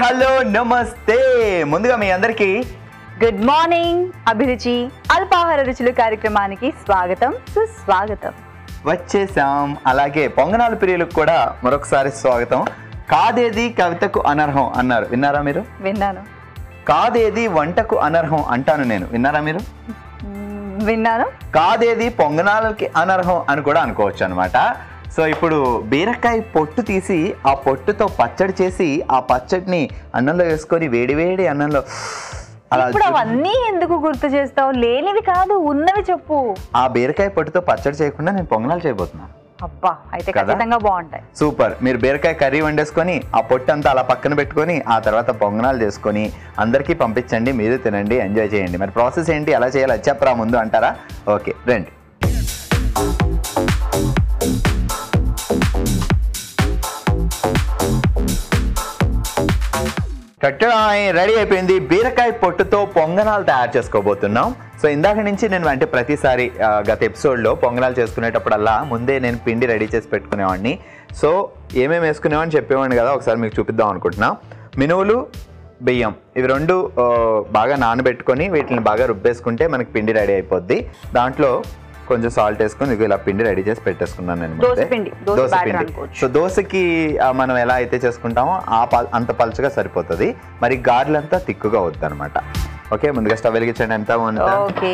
Hello నమస్తే ముందుగా మీ అందరికీ గుడ్ మార్నింగ్ అభిరుచి అల్పాహార రుచులు కార్యక్రమానికి స్వాగతం సుస్వాగతం వచ్చేసాం అలాగే పొంగనాల ప్రియులకు కూడా మరొకసారి స్వాగతం కాదేది కవితకు అనర్హం అన్నారు విన్నారా మీరు విన్నాను కాదేది వంటకు అనర్హం అంటాను నేను విన్నారా మీరు మ్మ్, విన్నాను కాదేది పొంగనాలకి అనర్హం అని కూడా అనుకోవచ్చు అనమాట సో ఇప్పుడు బీరకాయ పొట్టు తీసి ఆ పొట్టుతో పచ్చడి చేసి ఆ పచ్చడిని అన్నంలో వేసుకొని వేడివేడి అన్నంలో అలా ఇప్పుడు అవన్నీ ఎందుకు గుర్తు చేస్తావు లేనివి కాదు ఉన్నవి చెప్పు ఆ బీరకాయ పొట్టుతో పచ్చడి చేయకుండా నేను పొంగనాలు చేయబోతున్నాను అబ్బా అయితే కదా? ఖచ్చితంగా బాగుంటాయి సూపర్ మీరు బీరకాయ కర్రీ వండేసుకొని ఆ పొట్టు అంతా అలా పక్కన పెట్టుకొని ఆ తర్వాత పొంగనాలు చేసుకొని అందరికీ పంపించండి మీరు తినండి ఎంజాయ్ చేయండి మరి ప్రాసెస్ ఏంటి ఎలా చేయాలి అది చెప్పరా ముందు అంటారా ఓకే రండి కట్టడాయి రెడీ అయిపోయింది బీరకాయ పొట్టుతో పొంగనాలు తయారు చేసుకోబోతున్నాం సో ఇందాక నుంచి నేను అంటే ప్రతిసారి ఆ, గత ఎపిసోడ్లో పొంగనాలు చేసుకునేటప్పుడల్లా ముందే నేను పిండి రెడీ చేసి పెట్టుకునేవాడిని సో ఏమేమి వేసుకునేవాడిని చెప్పేవాడిని కదా ఒకసారి మీకు చూపిద్దాం అనుకుంటున్నా మినువులు బియ్యం ఇవి రెండు ఆ, బాగా నానబెట్టుకొని వీటిని బాగా రుబ్బేసుకుంటే మనకి పిండి రెడీ అయిపోద్ది దాంట్లో కొంచెం సాల్ట్ వేసుకొని ఇదిగో ఇలా పిండి రెడీ చేసి పెట్టేసుకున్నాను నేను ముందే. దోస పిండి, దోస దోస batter పిండి అనుకోవచ్చు. సో దోశకి ఆ, మనం ఎలా అయితే చేసుకుంటామో ఆ ప- అంత పలుచగా సరిపోతుంది మరి గారెలంతా తిక్కుగా వద్దు అనమాట ఓకే ముందుగా స్టవ్ వెలిగించండి ఎంత ఉందా ఓకే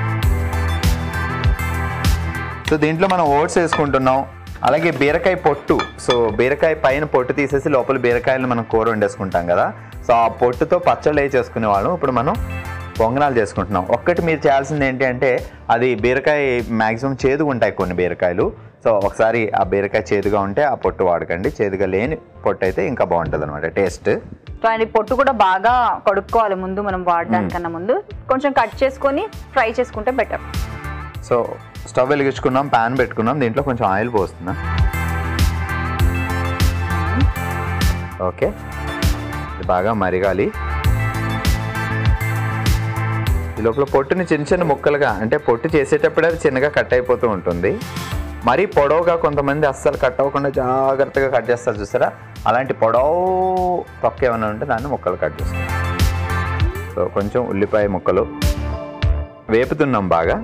సో దీంట్లో మనం ఓట్స్ వేసుకుంటున్నాం అలాగే బీరకాయ పొట్టు సో బీరకాయ పైన పొట్టు తీసేసి లోపల బీరకాయలు మనం కూర వండేసుకుంటాం కదా సో ఆ పొట్టుతో పచ్చళ్ళు వేసి చేసుకునే వాళ్ళం ఇప్పుడు మనం పొంగనాలు చేసుకుంటున్నాం ఒక్కటి మీరు చేయాల్సింది ఏంటి అంటే అది బీరకాయ మ్యాక్సిమం చేదుగా ఉంటాయి కొన్ని బీరకాయలు సో ఒకసారి ఆ బీరకాయ చేదుగా ఉంటే ఆ పొట్టు వాడకండి చేదుగా లేని పొట్టు అయితే ఇంకా బాగుంటుంది అనమాట టేస్ట్ సో అండ్ ఈ పొట్టు కూడా బాగా కడుక్కోవాలి ముందు మనం వాడడానికన్నా ముందు కొంచెం కట్ చేసుకొని ఫ్రై చేసుకుంటే బెటర్ సో స్టవ్ వెలిగించుకున్నాం ప్యాన్ పెట్టుకున్నాం దీంట్లో కొంచెం ఆయిల్ పోస్తున్నాం ఓకే ఇది బాగా మరిగాలి ఈ లోపల పొట్టుని చిన్న చిన్న ముక్కలుగా అంటే పొట్టు చేసేటప్పుడే అది చిన్నగా కట్ అయిపోతూ ఉంటుంది మరీ పొడవుగా కొంతమంది అస్సలు కట్ అవ్వకుండా జాగ్రత్తగా కట్ చేస్తారు చూసారా అలాంటి పొడవు తొక్క ఏమైనా ఉంటే దాన్ని ముక్కలు కట్ చేస్తాం సో కొంచెం ఉల్లిపాయ ముక్కలు వేపుతున్నాం బాగా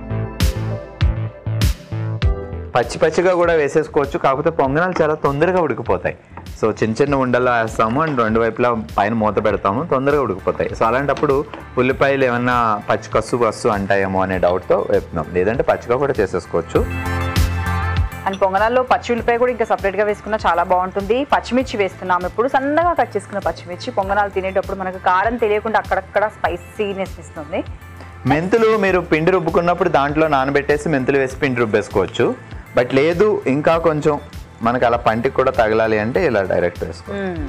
పచ్చి పచ్చిగా కూడా వేసేసుకోవచ్చు కాకపోతే పొంగనాలు చాలా తొందరగా ఉడికిపోతాయి సో చిన్న చిన్న ఉండల్లో వేస్తాము అండ్ రెండు వైపులా పైన మూత పెడతాము తొందరగా ఉడికిపోతాయి సో అలాంటప్పుడు ఉల్లిపాయలు ఏమన్నా పచ్చి కస్సు కస్సు అంటాయేమో అనే డౌట్తో వేపుతున్నాం లేదంటే పచ్చిగా కూడా చేసేసుకోవచ్చు అండ్ పొంగనాల్లో పచ్చి ఉల్లిపాయ కూడా ఇంకా సపరేట్గా వేసుకున్నా చాలా బాగుంటుంది పచ్చిమిర్చి వేస్తున్నాం ఇప్పుడు సన్నగా కట్ చేసుకున్న పచ్చిమిర్చి పొంగనాలు తినేటప్పుడు మనకు కారం తెలియకుండా అక్కడక్కడ స్పైసీనెస్ ఇస్తుంది మెంతులు మీరు పిండి రుబ్బుకున్నప్పుడు దాంట్లో నానబెట్టేసి మెంతులు వేసి పిండి రుబ్బేసుకోవచ్చు బట్ లేదు ఇంకా కొంచెం మనకు అలా పంటికి కూడా తగలాలి అంటే ఇలా డైరెక్ట్ వేసుకో మ్మ్.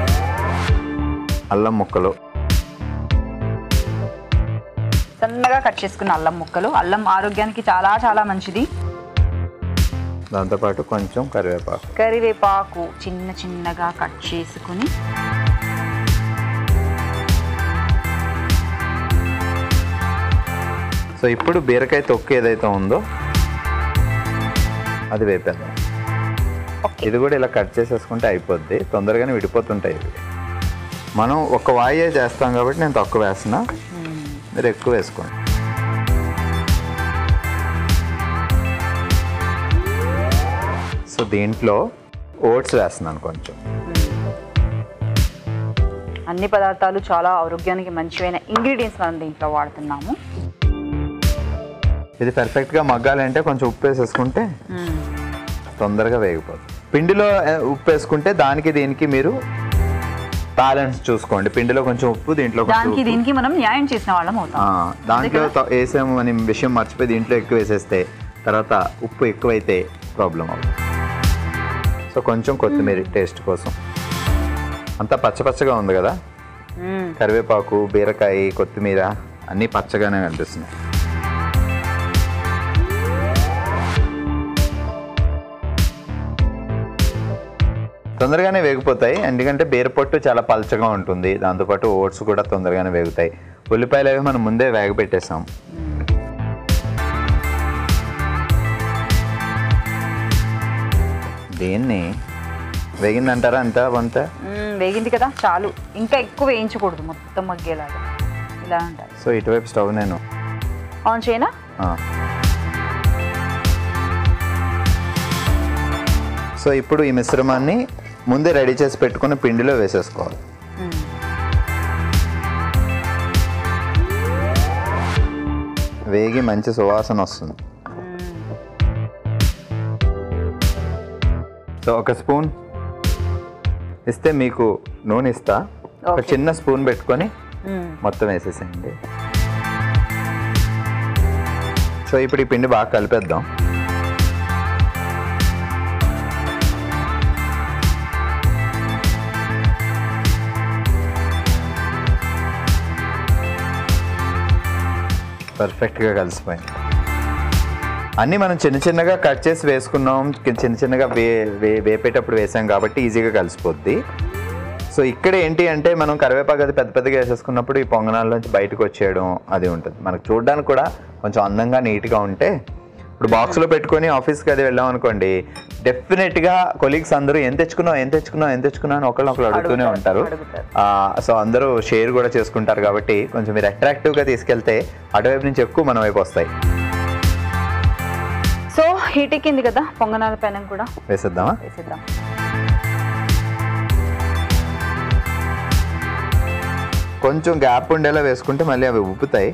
అల్లం ముక్కలు సన్నగా కట్ చేసుకున్న అల్లం ముక్కలు అల్లం ఆరోగ్యానికి చాలా చాలా మంచిది దాంతోపాటు కొంచెం కరివేపాకు కరివేపాకు చిన్న చిన్నగా కట్ చేసుకుని సో ఇప్పుడు బీరకాయ తొక్కు ఏదైతే ఉందో అది వేపేద్దాం ఓకే ఇది కూడా ఇలా కట్ చేసేసుకుంటే అయిపోద్ది తొందరగానే విడిపోతుంటాయి ఇవి మనం ఒక వాయే చేస్తాం కాబట్టి నేను తక్కువ వేస్తున్నా మ్మ్. మీరు ఎక్కువ వేసుకోండి సో దీంట్లో ఓట్స్ వేస్తున్నాను కొంచెం అన్ని పదార్థాలు చాలా ఆరోగ్యానికి మంచివైన ఇంగ్రీడియంట్స్ మనం దీంట్లో వాడుతున్నాము ఇది పర్ఫెక్ట్గా మగ్గాలంటే కొంచెం ఉప్పు వేసేసుకుంటే మ్మ్. తొందరగా వేగిపోతుంది పిండిలో ఆ, ఉప్పు వేసుకుంటే దానికి దీనికి మీరు బ్యాలెన్స్ చూసుకోండి పిండిలో కొంచెం ఉప్పు దీంట్లో కొంచెం దానికి ఉప్పు. దీనికి మనం న్యాయం చేసిన వాళ్ళం ఆ, అవుతాం దాంట్లో త- వేసాము అని విషయం మర్చిపోయి దీంట్లో ఎక్కువ వేసేస్తే తర్వాత ఉప్పు ఎక్కువైతే ప్రాబ్లం అవుతుంది సో కొంచెం కొత్తిమీర టేస్ట్ కోసం అంతా పచ్చ పచ్చగా ఉంది కదా మ్మ్. కరివేపాకు బీరకాయ కొత్తిమీర అన్నీ పచ్చగానే కనిపిస్తున్నాయి తొందరగానే వేగిపోతాయి ఎందుకంటే బీరపొట్టు చాలా పల్చగా ఉంటుంది దాంతోపాటు ఓట్స్ కూడా తొందరగానే వేగుతాయి ఉల్లిపాయలు అవి మనం ముందే వేగ పెట్టేసాం దీన్ని వేగిందంటారా అంతా వంత మ్మ్, వేగింది కదా చాలు ఇంకా ఎక్కువ వేయించకూడదు మొత్తం మగ్గేలాగా ఇలా ఉండాలి సో ఇటువైపు స్టవ్ నేను ఆన్ చేయనా ఆ. సో ఇప్పుడు ఈ మిశ్రమాన్ని ముందే రెడీ చేసి పెట్టుకున్న పిండిలో వేసేసుకోవాలి మ్మ్. వేగి మంచి సువాసన వస్తుంది మ్మ్. సో ఒక స్పూన్ ఇస్తే మీకు నూనె ఇస్తా ఒక Okay. చిన్న స్పూన్ పెట్టుకొని మ్మ్. మొత్తం వేసేసేయండి సో ఇప్పుడు ఈ పిండి బాగా కలిపేద్దాం పర్ఫెక్ట్గా కలిసిపోయింది అన్నీ మనం చిన్న చిన్నగా కట్ చేసి వేసుకున్నాం కి- చిన్న చిన్నగా వే వే వేపేటప్పుడు వేసాం కాబట్టి ఈజీగా కలిసిపోద్ది సో ఇక్కడ ఏంటి అంటే మనం కరివేపాకు అది పెద్ద పెద్దగా వేసేసుకున్నప్పుడు ఈ పొంగనాల్లోంచి బయటకు వచ్చేయడం అది ఉంటుంది మనకు చూడడానికి కూడా కొంచెం అందంగా నీట్గా ఉంటే ఇప్పుడు బాక్స్లో పెట్టుకొని ఆఫీస్కి అది వెళ్ళాం అనుకోండి డెఫినెట్గా కొలీగ్స్ అందరూ ఏం తెచ్చుకున్నావు ఏం తెచ్చుకున్నావు ఏం తెచ్చుకున్నావు అని ఒకళ్ళు ఒకళ్ళు అడుగుతూనే అడుగుతారు, ఉంటారు అడుగుతారు. ఆ, సో అందరూ షేర్ కూడా చేసుకుంటారు కాబట్టి కొంచెం మీరు అట్రాక్టివ్గా తీసుకెళ్తే అటువైపు నుంచి ఎక్కువ మన వైపు వస్తాయి సో హీట్ ఎక్కింది కదా పొంగనాల పెనం కూడా వేసేద్దామా వేసేద్దాం కొంచెం గ్యాప్ ఉండేలా వేసుకుంటే మళ్ళీ అవి ఉబ్బుతాయి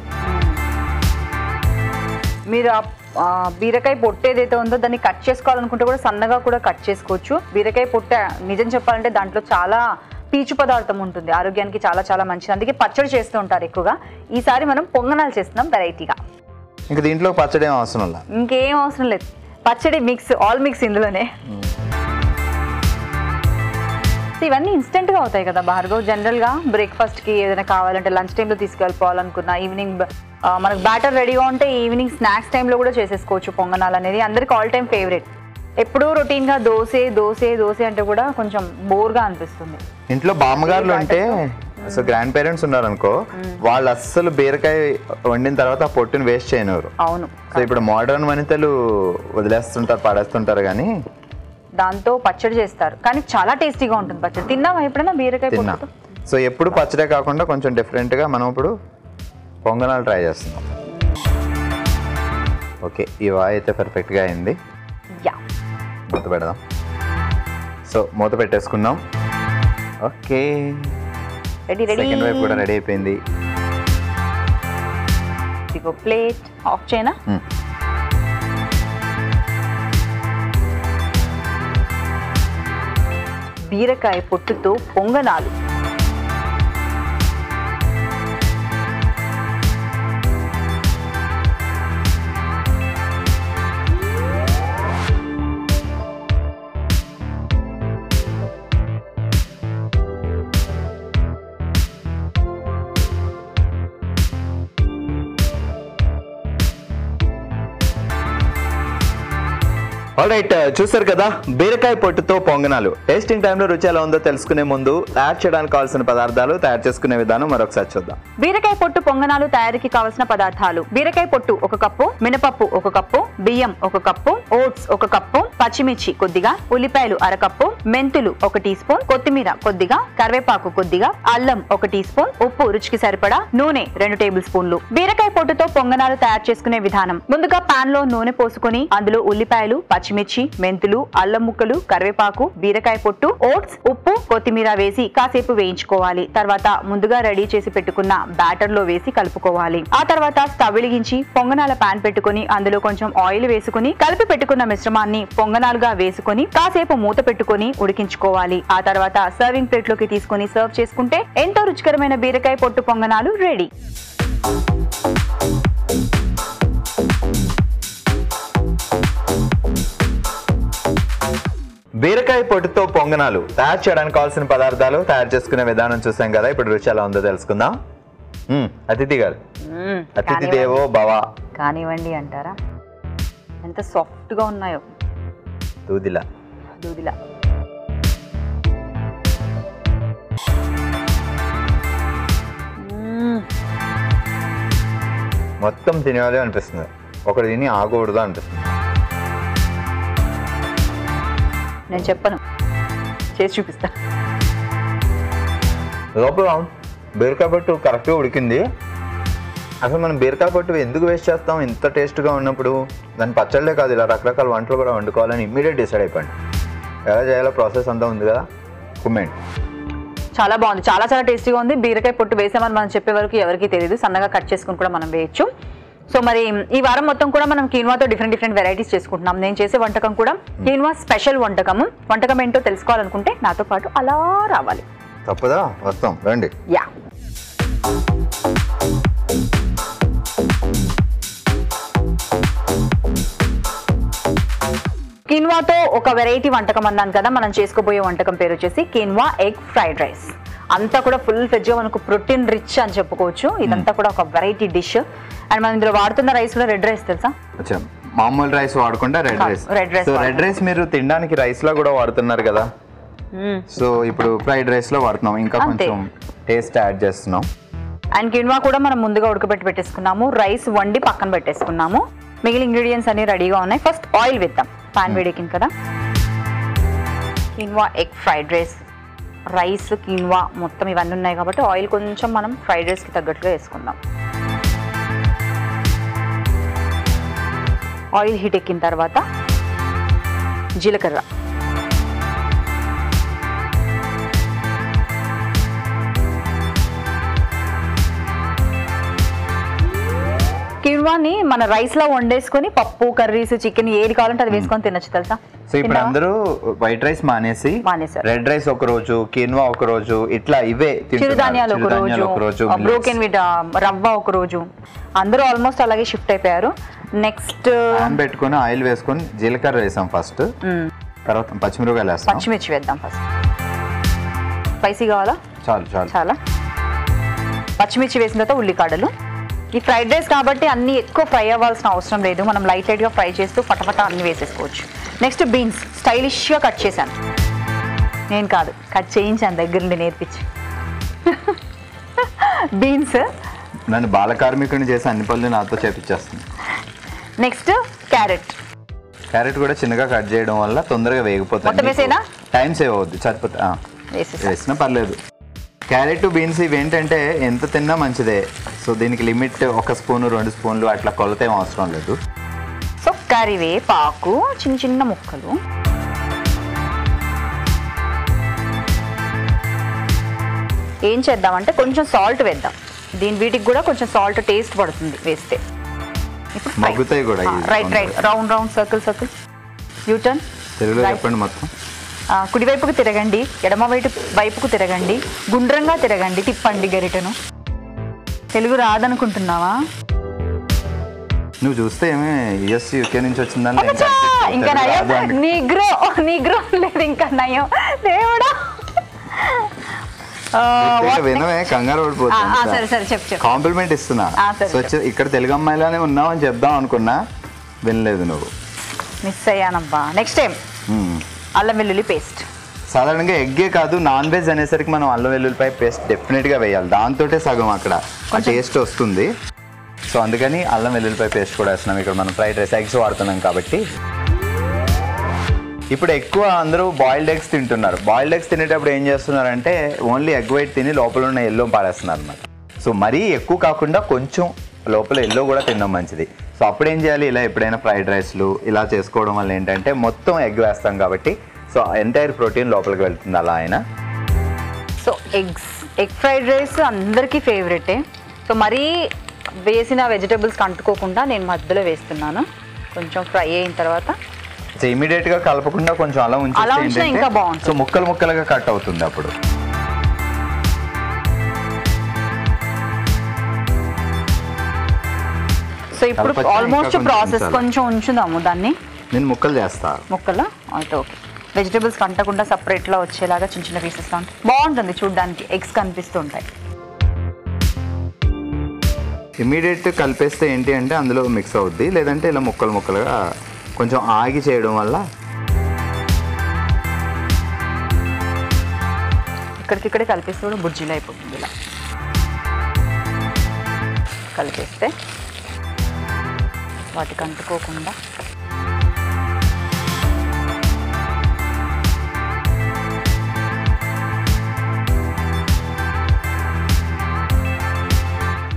మీరు ఆ- ఆ బీరకాయ పొట్టు ఏదైతే ఉందో దాన్ని కట్ చేసుకోవాలనుకుంటే కూడా సన్నగా కూడా కట్ చేసుకోవచ్చు బీరకాయ పొట్ట నిజం చెప్పాలంటే దాంట్లో చాలా పీచు పదార్థం ఉంటుంది ఆరోగ్యానికి చాలా చాలా మంచిది అందుకే పచ్చడి చేస్తూ ఉంటారు ఎక్కువగా ఈసారి మనం పొంగనాలు చేస్తున్నాం వెరైటీగా ఇంక దీంట్లో పచ్చడి ఏం అవసరం లేదు ఇంకేం అవసరం లేదు పచ్చడి మిక్స్ ఆల్ మిక్స్ ఇందులోనే సో ఇవన్నీ ఇన్స్టెంట్ గా అవుతాయి కదా భార్గవ్ జనరల్ గా బ్రేక్ఫాస్ట్ కి ఏదైనా కావాలంటే లంచ్ టైంలో తీసుకెళ్ళిపోవాలనుకున్నా ఈవినింగ్ మనకు బ్యాటర్ రెడీగా ఉంటే ఈవినింగ్ స్నాక్స్ టైంలో కూడా చేసేసుకోవచ్చు పొంగనాలు అనేది అందరికి ఆల్ టైమ్ ఫేవరెట్ ఎప్పుడూ రొటీన్ గా దోసే దోసే దోసే అంటే కూడా కొంచెం బోర్ గా అనిపిస్తుంది ఇంట్లో బామ్మగారులు ఉంటే సో గ్రాండ్ పేరెంట్స్ ఉన్నారనుకో వాళ్ళు అస్సలు బీరకాయ వండిన తర్వాత ఆ పొట్టుని వేస్ట్ చేయనివ్వరు అవును సో ఇప్పుడు మోడర్న్ వనితలు వదిలేస్తుంటారు పడేస్తుంటారు కానీ దాంతో పచ్చడి చేస్తారు కానీ చాలా టేస్టీగా ఉంటుంది పచ్చడి తిన్నావా ఎప్పుడైనా బీరకాయ తిన్నా పొట్టుతో సో ఎప్పుడు పచ్చడే కాకుండా కొంచెం డిఫరెంట్గా మనం ఇప్పుడు పొంగనాలు ట్రై చేస్తున్నాం ఓకే ఈ వాయి అయితే పర్ఫెక్ట్గా అయింది యా మూత పెడదాం సో మూత పెట్టేసుకున్నాం ఓకే రెడీ రెడీ సెకండ్ వైపు కూడా రెడీ అయిపోయింది ఇదిగో ప్లేట్ ఆఫ్ చేయనా మ్మ్. బీరకాయ పొట్టుతో పొంగనాలు ఆల్ రైట్ చూసారు కదా బీరకాయ పొట్టుతో పొంగనాలు టేస్టింగ్ టైంలో రుచి ఎలా ఉందో తెలుసుకునే ముందు తయారు చేయడానికి కావాల్సిన పదార్థాలు తయారు చేసుకునే విధానం మరొకసారి చూద్దాం బీరకాయ పొట్టు పొంగనాలు తయారీకి కావలసిన పదార్థాలు బీరకాయ పొట్టు ఒక కప్పు మినపప్పు ఒక కప్పు బియ్యం ఒక కప్పు ఓట్స్ ఒక కప్పు పచ్చిమిర్చి కొద్దిగా ఉల్లిపాయలు అరకప్పు మెంతులు ఒక టీ స్పూన్ కొత్తిమీర కొద్దిగా కరివేపాకు కొద్దిగా అల్లం ఒక టీ స్పూన్ ఉప్పు రుచికి సరిపడా నూనె రెండు టేబుల్ స్పూన్లు బీరకాయ పొట్టుతో పొంగనాలు తయారు చేసుకునే విధానం ముందుగా పాన్ లో నూనె పోసుకొని అందులో ఉల్లిపాయలు పచ్చిమిర్చి మెంతులు అల్లం ముక్కలు కరివేపాకు బీరకాయ పొట్టు ఓట్స్ ఉప్పు కొత్తిమీర వేసి కాసేపు వేయించుకోవాలి తర్వాత ముందుగా రెడీ చేసి పెట్టుకున్న బ్యాటర్ లో వేసి కలుపుకోవాలి ఆ తర్వాత స్టవ్ వెలిగించి పొంగనాల పాన్ పెట్టుకుని అందులో కొంచెం ఆయిల్ వేసుకుని కలిపి పెట్టుకున్న మిశ్రమాన్ని పొంగనాలుగా వేసుకొని కాసేపు మూత పెట్టుకొని ఉడికించుకోవాలి ఆ తర్వాత సర్వింగ్ ప్లేట్ లోకి తీసుకొని సర్వ్ చేసుకుంటే ఎంతో రుచికరమైన బీరకాయ పొట్టు పొంగనాలు రెడీ బీరకాయ పొట్టుతో పొంగనాలు తయారు చేయడానికి కావాల్సిన పదార్థాలు తయారు చేసుకునే విధానం చూసాం కదా ఇప్పుడు రుచి ఎలా ఉందో తెలుసుకుందాం మ్మ్, అతిథి గారు మ్మ్. అతిథి దేవో భవ కానివ్వండి అంటారా ఎంత సాఫ్ట్ గా ఉన్నాయో దూదిలా దూదిలా మ్మ్. మొత్తం తినేవాళ్ళే అనిపిస్తుంది ఒకటి తిని ఆగకూడదు అనిపిస్తుంది నేను చెప్పను చేసి చూపిస్తా లోపల బీరకాయ పట్టు కరెక్ట్గా ఉడికింది అసలు మనం బీరకాయ పట్టు ఎందుకు వేస్ట్ చేస్తాం ఇంత టేస్ట్గా ఉన్నప్పుడు దాని పచ్చళ్ళే కాదు ఇలా రకరకాల వంటలు కూడా వండుకోవాలని ఇమ్మీడియట్ డిసైడ్ అయిపోయింది ఎలా చేయాలో ప్రాసెస్ అంతా ఉంది కదా కుమ్మెంట్ చాలా బాగుంది చాలా చాలా టేస్టీగా ఉంది బీరకాయ పొట్టు వేసామని మనం చెప్పే వరకు ఎవరికీ తెలియదు సన్నగా కట్ చేసుకుని కూడా మనం వేయచ్చు సో మరి ఈ వారం మొత్తం కూడా మనం కీన్వాతో డిఫరెంట్ డిఫరెంట్ వెరైటీస్ చేసుకుంటున్నాం నేను చేసే వంటకం కూడా కీన్వా స్పెషల్ వంటకము వంటకం ఏంటో తెలుసుకోవాలనుకుంటే నాతో పాటు అలా రావాలి తప్పదా వస్తాం రండి యా కిన్వాతో ఒక వెరైటీ వంటకం అన్నాను కదా మనం చేసుకోబోయే వంటకం పేరు వచ్చేసి కిన్వా ఎగ్ ఫ్రైడ్ రైస్ అంతా కూడా ఫుల్ ఫ్లెడ్జ్ గా మనకు ప్రోటీన్ రిచ్ అని చెప్పుకోవచ్చు ఇదంతా కూడా ఒక వెరైటీ డిష్ అండ్ మనం ఇందులో వాడుతున్న రైస్ కూడా రెడ్ రైస్ తెలుసా వచ్చాం మామూలు రైస్ వాడకుండా రెడ్ కాదు, rice red rice so red వాడతాం. రైస్ మీరు తినడానికి రైస్ లా కూడా వాడుతున్నారు కదా సో ఇప్పుడు ఫ్రైడ్ రైస్ లో వాడుతున్నాం ఇంకా అంతే. కొంచెం టేస్ట్ యాడ్ చేస్తున్నాం అండ్ కిన్వా కూడా మనం ముందుగా ఉడకబెట్టి పెట్టేసుకున్నాము రైస్ వండి పక్కన పెట్టేసుకున్నాము మిగిలిన ఇంగ్రీడియంట్స్ అన్ని రెడీగా ఉన్నాయి ఫస్ట్ ఆయిల్ వేద్దాం పాన్ వేడెక్కింది కదా quinoa egg fried rice rice quinoa మొత్తం ఇవన్నీ ఉన్నాయి కాబట్టి ఆయిల్ కొంచెం మనం ఫ్రైడ్ రైస్కి తగ్గట్టుగా వేసుకుందాం ఆయిల్ హీట్ ఎక్కిన తర్వాత జీలకర్ర కిన్వాని మన రైస్ లో వండేసుకొని పప్పు కర్రీస్ చికెన్ ఏది కావాలంటే అది వేసుకొని తినొచ్చు తెలుసా సో ఇప్పుడు తిన్నావా? అందరూ వైట్ రైస్ మానేసి మానేశారు. రెడ్ రైస్ ఒక రోజు కిన్వా ఒక రోజు ఇట్లా ఇవే తింటున్నారు. చిరుధాన్యాలు ఒక చిరుధాన్యాలు ఒక రోజు రోజు బ్రోకెన్ విత్ రవ్వ ఒక రోజు అందరూ ఆల్మోస్ట్ అలాగే షిఫ్ట్ అయిపోయారు నెక్స్ట్ ప్యాన్ పెట్టుకొని ఆయిల్ వేసుకొని జీలకర్ర వేసాం ఫస్ట్ తర్వాత పచ్చిమిరపకాయలు వేస్తాం పచ్చిమిర్చి వేద్దాం ఫస్ట్ స్పైసీ కావాలా చాలు చాలు చాలా పచ్చిమిర్చి వేసిన తర్వాత ఉల్లికాడలు ఈ ఫ్రైడ్ రైస్ కాబట్టి అన్ని ఎక్కువ ఫ్రై అవ్వాల్సిన అవసరం లేదు మనం లైట్ లైట్గా ఫ్రై చేస్తూ ఫటఫట అన్ని వేసేసుకోవచ్చు నెక్స్ట్ బీన్స్ స్టైలిష్గా కట్ చేశాను నేను కాదు కట్ చేయించాను దగ్గరుండి నేర్పించి బీన్స్ నన్ను బాల కార్మికుని చేసి అన్ని పనులు నాతో చేపించేస్తుంది నెక్స్ట్ క్యారెట్ క్యారెట్ కూడా చిన్నగా కట్ చేయడం వల్ల తొందరగా వేగిపోతుంది మొత్తం వేసేనా? టైం సేవ్ అవుద్ది సరిపోతుంది ఆ, వేసేసాను వేసినా పర్లేదు క్యారెట్ బీన్స్ ఇవి ఏంటంటే ఎంత తిన్నా మంచిదే సో దీనికి లిమిట్ ఒక స్పూన్ రెండు స్పూన్లు అట్లా కొలత ఏం అవసరం లేదు సో కరివేపాకు చిన్న చిన్న ముక్కలు ఏం చేద్దామంటే కొంచెం సాల్ట్ వేద్దాం దీని వీటికి కూడా కొంచెం సాల్ట్ టేస్ట్ పడుతుంది వేస్తే ఇప్పుడు fry. మగ్గుతాయి కూడా ఆ, ఈ right right round round circle circle U turn తెలుగులో Right. చెప్పండి మొత్తం కుడివైపుకు తిరగండి ఎడమ వైపు వైపుకు తిరగండి గుండ్రంగా తిరగండి తిప్పండి గరిటెను తెలుగు రాదనుకుంటున్నావా నువ్వు చూస్తే ఏమి యుఎస్ యూకే నుంచి వచ్చిందని ఏం అచ్చా! కనిపించదు. ఇంకా తెలుగు నయం రాదు అంటే. నిగ్రో నిగ్రో లేదు ఇంకా నయం దేవుడా ఆ, ఇక్కడ what వినవే కంగారు ఆ, ఆ, సరే సరే చెప్పు చెప్పు కాంప్లిమెంట్ ఇస్తున్నా ఆ, సరే, సో వచ్చి- ఇక్కడ తెలుగు అమ్మాయిలానే ఉన్నావు అని చెప్దాం అనుకున్నా వినలేదు నువ్వు మిస్ అయ్యానబ్బా నెక్స్ట్ టైం మ్మ్. అల్లం వెల్లుల్లి పేస్ట్ సాధారణంగా ఎగ్గే కాదు నాన్ వెజ్ అనేసరికి మనం అల్లం వెల్లుల్లిపాయ పేస్ట్ డెఫినెట్ గా వేయాలి దాంతోటే సగం అక్కడ ఆ టేస్ట్ వస్తుంది సో అందుకని అల్లం వెల్లుల్లిపాయ పేస్ట్ కూడా వేస్తున్నాం ఇక్కడ మనం ఫ్రైడ్ రైస్ ఎగ్స్ వాడుతున్నాం కాబట్టి ఇప్పుడు ఎక్కువ అందరూ బాయిల్డ్ ఎగ్స్ తింటున్నారు బాయిల్డ్ ఎగ్స్ తినేటప్పుడు ఏం చేస్తున్నారంటే ఓన్లీ ఎగ్ వైట్ తిని లోపల ఉన్న ఎల్లో పాడేస్తున్నారు అనమాట సో మరీ ఎక్కువ కాకుండా కొంచెం లోపల ఎల్లో కూడా తినడం మంచిది సో అప్పుడు ఏం చేయాలి ఇలా ఎప్పుడైనా ఫ్రైడ్ రైస్లు ఇలా చేసుకోవడం వల్ల ఏంటంటే మొత్తం ఎగ్ వేస్తాం కాబట్టి సో ఎంటైర్ ప్రోటీన్ లోపలికి వెళ్తుంది అలా అయినా so eggs egg fried rice అందరికీ ఫేవరెటే సో మరీ వేసిన వెజిటబుల్స్ అంటుకోకుండా నేను మధ్యలో వేస్తున్నాను కొంచెం ఫ్రై అయిన తర్వాత సో ఇమీడియట్ గా కలపకుండా కొంచెం అలా అలా ఉంచి ఉంచినా ఇంకా బాగుంటుంది. సో ముక్కలు ముక్కలుగా కట్ అవుతుంది అప్పుడు సో ఇప్పుడు కలపచ్చా? ఇంకా ఆల్మోస్ట్ కొంచెం ప్రాసెస్ ఉంచాలా? కొంచెం ఉంచుదాము దాన్ని నేను ముక్కలు చేస్తా ముక్కలు అయితే ఓకే వెజిటబుల్స్ కంటకుండా సపరేట్లో వచ్చేలాగా చిన్న చిన్న పీసెస్ బాగుంటుంది చూడడానికి ఎగ్స్ కనిపిస్తుంటాయి ఇమీడియట్ కలిపేస్తే ఏంటి అంటే అందులో మిక్స్ అవుద్ది లేదంటే ఇలా ముక్కలు ముక్కలుగా కొంచెం ఆగి చేయడం వల్ల ఇక్కడికిక్కడే కలిపేస్తే కూడా బుజ్జిలో అయిపోతుంది ఇలా కలిపేస్తే వాటికి అంటుకోకుండా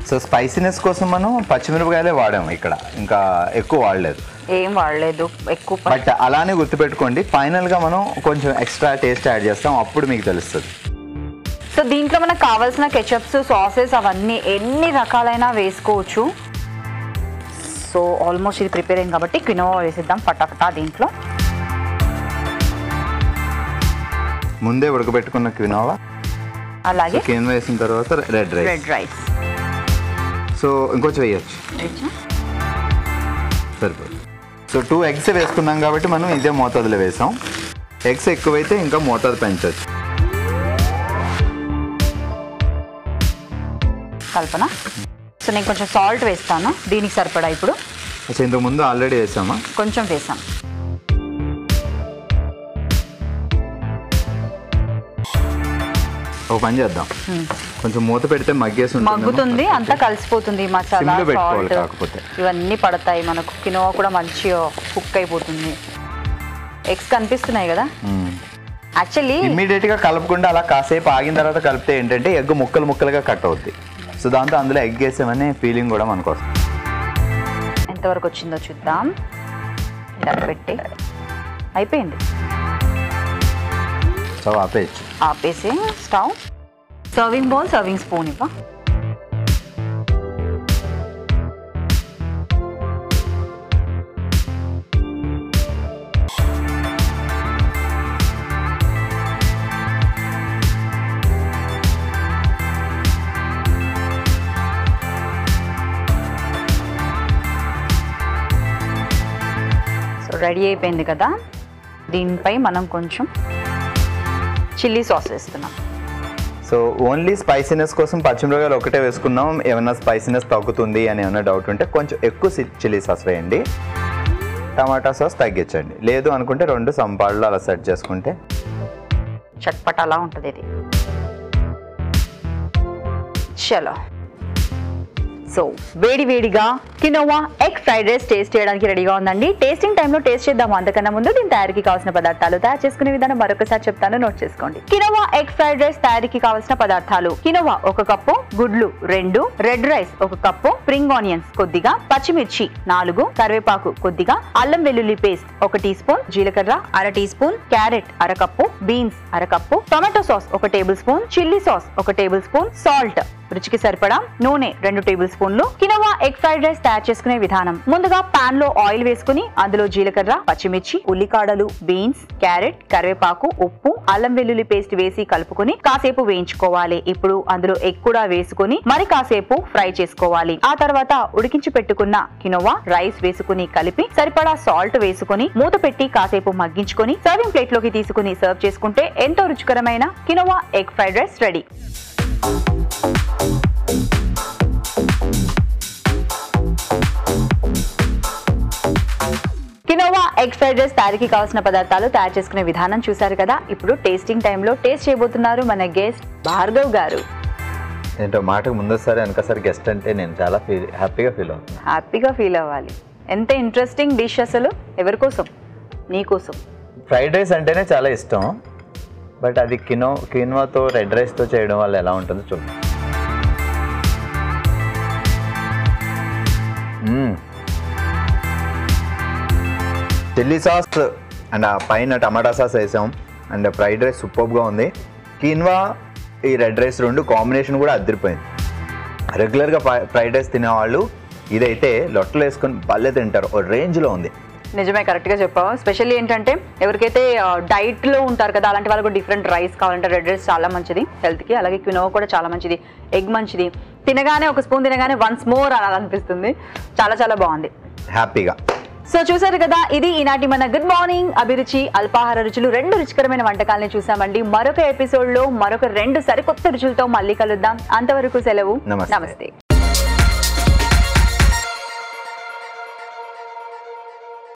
సో స్పైసీనెస్ కోసం మనం పచ్చిమిరపకాయలే వాడాము ఇక్కడ ఇంకా ఎక్కువ వాడలేదు ఏం వాడలేదు ఎక్కువ ప- బట్ అలానే గుర్తుపెట్టుకోండి ఫైనల్గా మనం కొంచెం ఎక్స్ట్రా టేస్ట్ యాడ్ చేస్తాం అప్పుడు మీకు తెలుస్తుంది సో దీంట్లో మనకు కావాల్సిన కెచప్స్ సాసెస్ అవన్నీ ఎన్ని రకాలైనా వేసుకోవచ్చు సో ఆల్మోస్ట్ ఇది ప్రిపేర్ అయింది కాబట్టి క్వినోవా వేసేద్దాం పటాపటా దీంట్లో ముందే ఉడకబెట్టుకున్న క్వినోవా అలాగే కింద వేసిన తర్వాత red rice red rice so ఇంకొంచెం వేయచ్చు సరిపోతుంది సో టూ ఎగ్స్ వేసుకున్నాం కాబట్టి మనం ఇదే మోతాదులో వేసాం ఎగ్స్ ఎక్కువైతే ఇంకా మోతాదు పెంచవచ్చు కల్పన సో నేను కొంచెం సాల్ట్ వేస్తాను దీనికి సరిపడా ఇప్పుడు సో ఇంతకు ముందు ఆల్రెడీ వేసామా కొంచెం వేసాం ఒక పని చేద్దాం కొంచెం మూత పెడితే మగ్గేసి ఉంటుంది మగ్గుతుంది అంతా కలిసిపోతుంది ఈ మసాలా సిమ్లో పెట్టుకోవాలి సాల్ట్ కాకపోతే. ఇవన్నీ పడతాయి మనకు కినోవా కూడా మంచిగా కుక్ అయిపోతుంది ఎగ్స్ కనిపిస్తున్నాయి కదా యాక్చువల్లీ ఇమ్మీడియట్ గా కలపకుండా అలా కాసేపు ఆగిన తర్వాత కలిపితే ఏంటంటే ఎగ్ ముక్కలు ముక్కలుగా కట్ అవుద్ది సో దాంతో అందులో ఎగ్ వేసామనే ఫీలింగ్ కూడా మనకు వస్తుంది ఎంతవరకు వచ్చిందో చూద్దాం ఇలా పెట్టి అయిపోయింది సో ఆపేయచ్చు ఆపేసి stove serving bowl serving spoon ఇవ్వ సో రెడీ అయిపోయింది కదా దీనిపై మనం కొంచెం చిల్లీ సాస్ వేస్తున్నాం సో ఓన్లీ స్పైసీనెస్ కోసం పచ్చిమిరపకాయలు ఒకటే వేసుకున్నాం ఏమైనా స్పైసీనెస్ తగ్గుతుంది అని ఏమైనా డౌట్ ఉంటే కొంచెం ఎక్కువ చిల్లీ సాస్ వేయండి టమాటా సాస్ తగ్గించండి లేదు అనుకుంటే రెండు సంపాళ్ళు అలా సెట్ చేసుకుంటే చట్పట్ అలా ఉంటుంది ఇది చలో సో వేడి వేడిగా quinoa egg fried rice taste చేయడానికి రెడీగా ఉందండి టేస్టింగ్ టైంలో టేస్ట్ చేద్దాము అంతకన్నా ముందు దీని తయారీకి కావాల్సిన పదార్థాలు తయారు చేసుకునే విధానం మరొకసారి చెప్తాను నోట్ చేసుకోండి కినోవా ఎగ్ ఫ్రైడ్ రైస్ తయారీకి కావాల్సిన పదార్థాలు కినోవా ఒక కప్పు గుడ్లు రెండు రెడ్ రైస్ ఒక కప్పు స్ప్రింగ్ ఆనియన్స్ కొద్దిగా పచ్చిమిర్చి నాలుగు కరివేపాకు కొద్దిగా అల్లం వెల్లుల్లి పేస్ట్ ఒక టీ స్పూన్ జీలకర్ర అర టీ స్పూన్ క్యారెట్ అర కప్పు బీన్స్ అర కప్పు టొమాటో సాస్ ఒక టేబుల్ స్పూన్ చిల్లీ సాస్ ఒక టేబుల్ స్పూన్ సాల్ట్ రుచికి సరిపడా నూనె రెండు టేబుల్ స్పూన్లు కినోవా ఎగ్ ఫ్రైడ్ రైస్ తయారు చేసుకునే విధానం ముందుగా పాన్ లో ఆయిల్ వేసుకుని అందులో జీలకర్ర పచ్చిమిర్చి ఉల్లికాడలు బీన్స్ క్యారెట్ కరివేపాకు ఉప్పు అల్లం వెల్లుల్లి పేస్ట్ వేసి కలుపుకుని కాసేపు వేయించుకోవాలి ఇప్పుడు అందులో ఎగ్ కూడా వేసుకుని మరి కాసేపు ఫ్రై చేసుకోవాలి ఆ తర్వాత ఉడికించి పెట్టుకున్న కినోవా రైస్ వేసుకుని కలిపి సరిపడా సాల్ట్ వేసుకుని మూత పెట్టి కాసేపు మగ్గించుకొని సర్వింగ్ ప్లేట్ లోకి తీసుకుని సర్వ్ చేసుకుంటే ఎంతో రుచికరమైన quinoa egg fried rice ready quinoa egg fried rice తయారీకి కావాల్సిన పదార్థాలు తయారు చేసుకునే విధానం చూశారు కదా ఇప్పుడు టేస్టింగ్ టైంలో టేస్ట్ చేయబోతున్నారు మన గెస్ట్ భార్గవ్ గారు ఏంటో మాటకు ముందోసారి వెనకసారి గెస్ట్ అంటే నేను చాలా ఫీల్ హ్యాపీగా ఫీల్ అవుతున్నాను హ్యాపీగా ఫీల్ అవ్వాలి ఎంత ఇంట్రెస్టింగ్ డిష్ అసలు ఎవరి కోసం నీ కోసం ఫ్రైడ్ రైస్ అంటేనే చాలా ఇష్టం బట్ అది కినో కినోతో రెడ్ రైస్తో చేయడం వల్ల ఎలా ఉంటుందో చూద్దాం చిల్లీ సాస్ అండ్ ఆ పైన టమాటా సాస్ వేసాం అండ్ ఫ్రైడ్ రైస్ సూపర్గా ఉంది కీన్వా ఈ రెడ్ రైస్ రెండు కాంబినేషన్ కూడా అదిరిపోయింది రెగ్యులర్గా ఫ్రైడ్ రైస్ తినేవాళ్ళు ఇదైతే లొట్టలు వేసుకొని భలే తింటారు ఓ రేంజ్లో ఉంది నిజమే కరెక్ట్గా చెప్పావు స్పెషల్లీ ఏంటంటే ఎవరికైతే డైట్లో ఉంటారు కదా అలాంటి వాళ్ళకు డిఫరెంట్ రైస్ కావాలంటే రెడ్ రైస్ చాలా మంచిది హెల్త్కి అలాగే క్వినోవా కూడా చాలా మంచిది ఎగ్ మంచిది తినగానే ఒక స్పూన్ తినగానే వన్స్ మోర్ అనాలనిపిస్తుంది చాలా చాలా బాగుంది హ్యాపీగా సో చూసారు కదా ఇది ఈనాటి మన గుడ్ మార్నింగ్ అభిరుచి అల్పాహార రుచులు రెండు రుచికరమైన వంటకాలని చూసామండి మరొక ఎపిసోడ్ లో మరొక రెండు సరికొత్త రుచులతో మళ్ళీ కలుద్దాం అంతవరకు సెలవు నమస్తే. నమస్తే